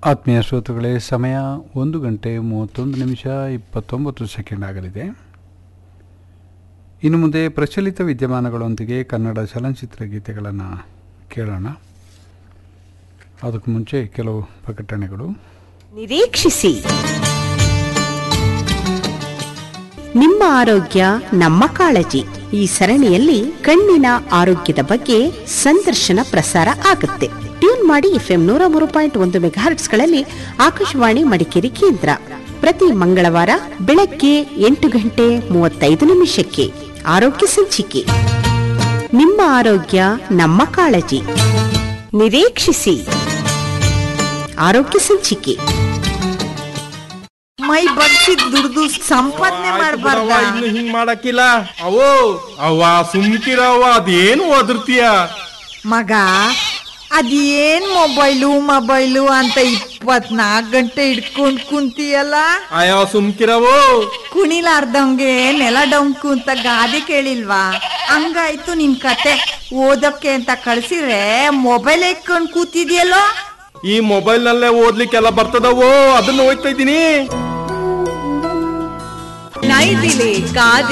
ಆತ್ಮೀಯ ಶ್ರೋತೃಗಳೇ ಸಮಯ ಒಂದು ಗಂಟೆ ಮೂವತ್ತೊಂದು ನಿಮಿಷ ಇಪ್ಪತ್ತೊಂಬತ್ತು ಸೆಕೆಂಡ್ ಆಗಲಿದೆ ಇನ್ನು ಮುಂದೆ ಪ್ರಚಲಿತ ವಿದ್ಯಮಾನಗಳೊಂದಿಗೆ ಕನ್ನಡ ಚಲನಚಿತ್ರ ಗೀತೆಗಳನ್ನು ಕೇಳೋಣ ಅದಕ್ಕೂ ಮುಂಚೆ ಕೆಲವು ಪ್ರಕಟಣೆಗಳು ನಿರೀಕ್ಷಿಸಿ ನಿಮ್ಮ ಆರೋಗ್ಯ ನಮ್ಮ ಕಾಳಜಿ ಈ ಸರಣಿಯಲ್ಲಿ ಕಣ್ಣಿನ ಆರೋಗ್ಯದ ಬಗ್ಗೆ ಸಂದರ್ಶನ ಪ್ರಸಾರ ಆಗುತ್ತೆ ಟ್ಯೂನ್ ಮಾಡಿ ಎಫ್ಎಂ ನೂರ ಮೂರು ಪಾಯಿಂಟ್ ಒಂದು ಮೆಗಾಹರ್ಟ್ಸ್ಗಳಲ್ಲಿ ಆಕಾಶವಾಣಿ ಮಡಿಕೇರಿ ಕೇಂದ್ರ ಪ್ರತಿ ಮಂಗಳವಾರ ಬೆಳಗ್ಗೆ ಎಂಟು ಗಂಟೆ ಮೂವತ್ತೈದು ನಿಮಿಷಕ್ಕೆ ಆರೋಗ್ಯ ಸಂಚಿಕೆ ನಿಮ್ಮ ಆರೋಗ್ಯ ನಮ್ಮ ಕಾಳಜಿ ನಿರೀಕ್ಷಿಸಿ ಆರೋಗ್ಯ ಸಂಚಿಕೆ ಮೈ ಬಗ್ಸಿದ್ ದುಡ್ದು ಸಂಪಾದನೆ ಮಾಡಬಾರ್ದ ಇನ್ನು ಹಿಂಗ್ ಮಾಡಕ್ಕಿಲ್ಲ ಅವೋ ಅವ್ವ ಸುಮ್ಕಿರವ್ವ ಅದೇನು ಒದರ್ತೀಯ ಮಗ ಅದೇನ್ ಮೊಬೈಲು ಮೊಬೈಲು ಅಂತ ಇಪ್ಪತ್ನಾಕ್ ಗಂಟೆ ಹಿಡ್ಕೊಂಡ್ ಕುಂತಿಯಲ್ಲ ಅಯ್ಯೋ ಸುಮ್ಕಿರವೋ ಕುಣಿಲಾರ್ದಂಗೆ ನೆಲ ಡೊಂಕು ಅಂತ ಗಾದೆ ಕೇಳಿಲ್ವಾ ಹಂಗಾಯ್ತು ನಿನ್ ಕತೆ ಓದಕ್ಕೆ ಅಂತ ಕಳ್ಸಿದ್ರೆ ಮೊಬೈಲ್ ಇಟ್ಕೊಂಡ್ ಕೂತಿದ್ಯಲ್ಲೋ ಈ ಮೊಬೈಲ್ ನಲ್ಲೇ ಓದ್ಲಿಕ್ಕೆಲ್ಲ ಬರ್ತದವೋ ಅದನ್ನ ಓದ್ತಾ ಇದ್ದೀನಿ ನೈದಿಲೆ ಗಾದೆ